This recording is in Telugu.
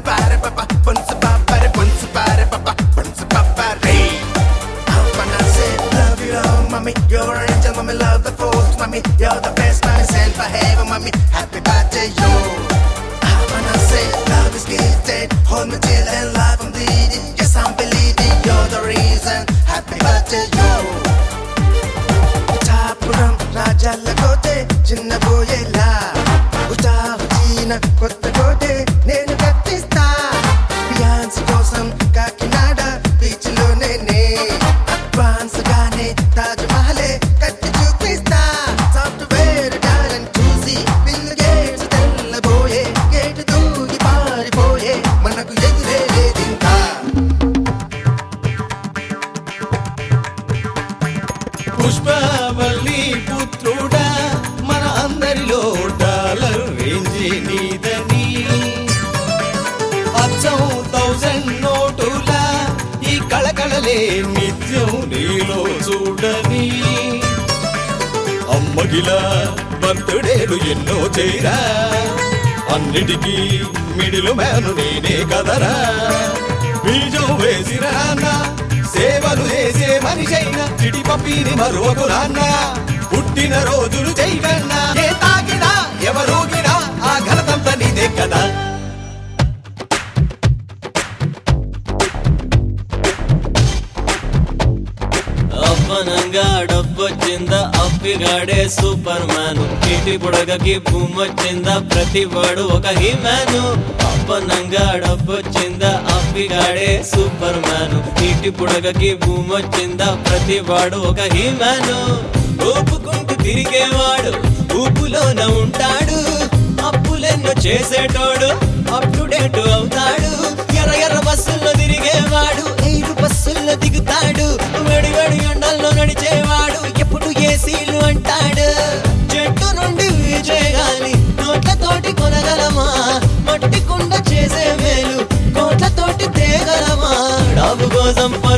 pare papa, bunce papare, bunce pare papa, bunce papare. Oh, when I say love you, oh mommy, you're an angel, mommy, love the force, mommy, you're the best, mommy, sent for heaven, mommy, happy birthday, yo. Ah, when I say love is gifted, hold me till then, life I'm leading, yes I'm believing, you're the reason, happy birthday, yo. చాపురం రాజాల కోటే చిన్న పోయేలా ఉచాహుచీన కొత్త కోటే నేను కట్టిస్తా ఫియాన్స్ కోసం కాకినాడ బీచ్ లో నేనే అడ్వాన్స్ గానే తాజ్ మహలే కట్టి చూపిస్తా సాఫ్ట్వేర్ టాలెంట్ చూసి బిల్ గేట్స్ తెల్లబోయే గేట్ దూకి పారిపోయే మనకు ఎదురే లేదింకా పుష్పవల్లి పుత్రుడా మన అందరిలో డాలర్ రేంజ్ నీదని అచ్చం థౌజండ్ నోటులా ఈ కళకళలే నిత్యం నీలో చూడని అమ్మగిలా బర్త్డేలు ఎన్నో చేయరా అన్నిటికీ మిడిలు మేను నేనే కదరా బీజం వేసిరా అన్న సేవలు చేసే మనిషైనా చిటి పప్పిని మరొక నాన్న పుట్టిన రోజులు చేయకన్నా ఏ తాకినా ఎవరోగినా ఆ ఘనతంతా నీదే కదా అప్పనంగా డబ్బొచ్చిందా అప్పిగాడే సూపర్ మ్యాన్ ఇంటి బుడగకి భూమొచ్చిందా ప్రతి వాడు ఒక హీమ్యాను అప్పనంగా డబ్బొచ్చిందా అప్పిగాడే సూపర్ మ్యాన్ ఇంటి బుడగకి భూమొచ్చిందా ప్రతి వాడు ఒక హీమ్యాను ఊపుకుంటూ తిరిగేవాడు ఊపులోన ఉంటాడు అప్పులెన్నో చేసేటోడు అప్ టు డేట్ అవుతాడు ఎర్ర ఎర్ర బస్సుల్లో తిరిగేవాడు ఎయిర్ బస్సుల్లో దిగుతాడు వేడి వేడి ఎండల్లో నడిచేవాడు ఎప్పుడు ఏసీలు అంటాడు చెట్టు నుండి వీచేగాలి నోట్లతోటి కొనగలమా మట్టి కుండ చేసే మేలు కోట్లతోటి తేగలమా డాబు కోసం